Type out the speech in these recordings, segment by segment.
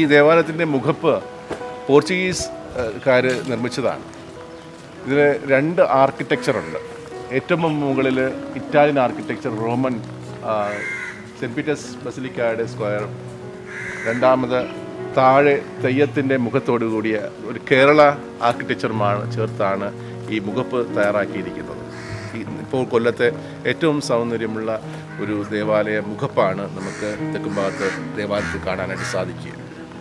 ദേവാലയത്തിൻ്റെ മുഖപ്പ് പോർച്ചുഗീസ് കാര് നിർമ്മിച്ചതാണ് ഇതിന് രണ്ട് ആർക്കിടെക്ചറുണ്ട് ഏറ്റവും മുകളിൽ ഇറ്റാലിയൻ ആർക്കിടെക്ചർ റോമൻ ആ, സെൻറ്റ് പീറ്റേഴ്സ് ബസിലിക്കായുടെ സ്ക്വയർ രണ്ടാമത് താഴെ തെയ്യത്തിൻ്റെ മുഖത്തോടു കൂടിയ ഒരു കേരള ആർക്കിടെക്ചറുമാണ് ചേർത്താണ് ഈ മുഖപ്പ് തയ്യാറാക്കിയിരിക്കുന്നത് ഈ ഇപ്പോൾ കൊല്ലത്തെ ഏറ്റവും സൗന്ദര്യമുള്ള ഒരു ദേവാലയ മുഖപ്പാണ് നമുക്ക് തെക്കുംഭാഗത്ത് ദേവാലയത്തിൽ കാണാനായിട്ട് സാധിക്കുക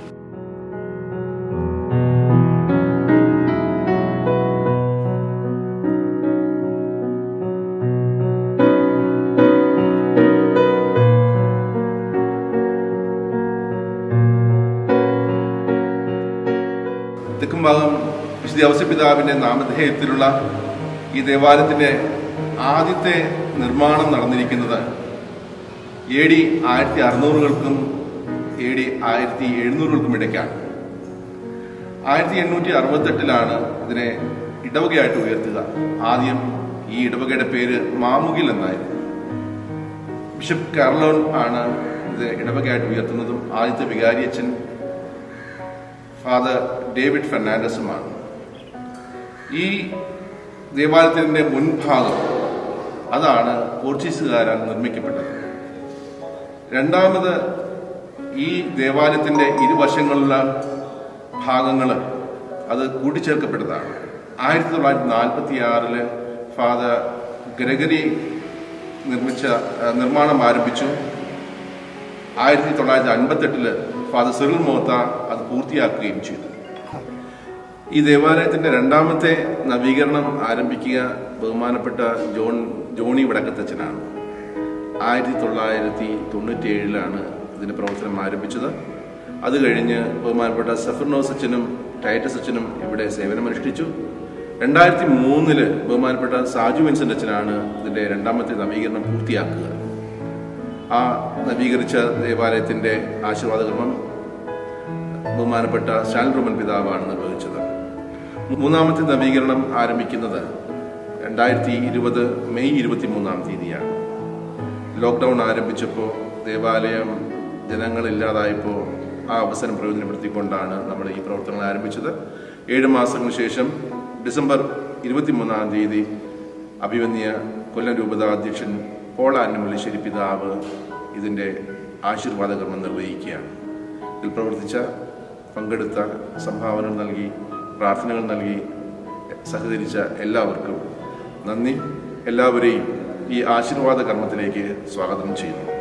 തെക്കും ഭാഗം വിശുദ്ധ ഔസപിതാവിൻ്റെ നാമധേയത്തിലുള്ള ഈ ദേവാലയത്തിൻ്റെ ആദ്യത്തെ നിർമ്മാണം നടന്നിരിക്കുന്നത് എ ഡി ആയിരത്തി അറുന്നൂറുകൾക്കും എ ഡി ആയിരത്തി എഴുന്നൂറുകൾക്കും ഇടയ്ക്കാണ് ആയിരത്തി എണ്ണൂറ്റി അറുപത്തെട്ടിലാണ് ഇതിനെ ഇടവകയായിട്ട് ഉയർത്തുക ആദ്യം ഈ ഇടവകയുടെ പേര് മാമുകിൽ എന്നായിരുന്നു ബിഷപ്പ് കാർലോൺ ആണ് ഇത് ഇടവകയായിട്ട് ഉയർത്തുന്നതും ആദ്യത്തെ വികാരിയച്ഛൻ ഫാദർ ഡേവിഡ് ഫെർണാണ്ടസുമാണ് ഈ ദേവാലയത്തിൻ്റെ മുൻഭാഗം അതാണ് പോർച്ചുഗീസുകാരാൽ നിർമ്മിക്കപ്പെട്ടത് രണ്ടാമത് ഈ ദേവാലയത്തിൻ്റെ ഇരുവശങ്ങളുള്ള ഭാഗങ്ങൾ അത് കൂട്ടിച്ചേർക്കപ്പെട്ടതാണ് ആയിരത്തി തൊള്ളായിരത്തി നാൽപ്പത്തി ആറില് ഫാദർ ഗ്രഗരി നിർമ്മിച്ച ആ, നിർമ്മാണം ആരംഭിച്ചു ആയിരത്തി തൊള്ളായിരത്തി അൻപത്തെട്ടില് ഫാദർ സിറിൽ മോത്ത അത് പൂർത്തിയാക്കുകയും ചെയ്തു ഈ ദേവാലയത്തിന്റെ രണ്ടാമത്തെ നവീകരണം ആരംഭിക്കുക ബഹുമാനപ്പെട്ട ജോൺ ജോണി വടക്കത്തച്ഛനാണ് ആയിരത്തി തൊള്ളായിരത്തി തൊണ്ണൂറ്റി ഏഴിലാണ് ഇതിന്റെ പ്രവർത്തനം ആരംഭിച്ചത് അത് കഴിഞ്ഞ് ബഹുമാനപ്പെട്ട സഫർനോസ് അച്ഛനും ടൈറ്റസ് അച്ഛനും ഇവിടെ സേവനമനുഷ്ഠിച്ചു രണ്ടായിരത്തി മൂന്നില് ബഹുമാനപ്പെട്ട സാജു വിൻസെന്റ് അച്ഛനാണ് ഇതിന്റെ രണ്ടാമത്തെ നവീകരണം പൂർത്തിയാക്കുക ആ നവീകരിച്ച ദേവാലയത്തിന്റെ ആശീർവാദകർമ്മം ബഹുമാനപ്പെട്ട സ്റ്റാലിൻ റോമൻ പിതാവാണ് നിർവഹിച്ചത് മൂന്നാമത്തെ നവീകരണം ആരംഭിക്കുന്നത് രണ്ടായിരത്തി ഇരുപത് മെയ് ഇരുപത്തി മൂന്നാം തീയതിയാണ് ലോക്ക്ഡൗൺ ആരംഭിച്ചപ്പോൾ ദേവാലയം ജനങ്ങളില്ലാതായപ്പോൾ ആ അവസരം പ്രയോജനപ്പെടുത്തിക്കൊണ്ടാണ് നമ്മൾ ഈ പ്രവർത്തനങ്ങൾ ആരംഭിച്ചത് ഏഴ് മാസങ്ങൾക്ക് ശേഷം ഡിസംബർ ഇരുപത്തിമൂന്നാം തീയതി അഭിവന്യ കൊല്ലം രൂപതാധ്യക്ഷൻ പോൾ ആനമല്ലശ്ശേരി പിതാവ് ഇതിൻ്റെ ആശീർവാദകർമ്മം നിർവഹിക്കുകയാണ് ഇതിൽ പ്രവർത്തിച്ച പങ്കെടുത്ത സംഭാവനകൾ നൽകി പ്രാർത്ഥനകൾ നൽകി സഹകരിച്ച എല്ലാവർക്കും നന്ദി എല്ലാവരെയും ഈ ആശീർവാദ കർമ്മത്തിലേക്ക് സ്വാഗതം ചെയ്യുന്നു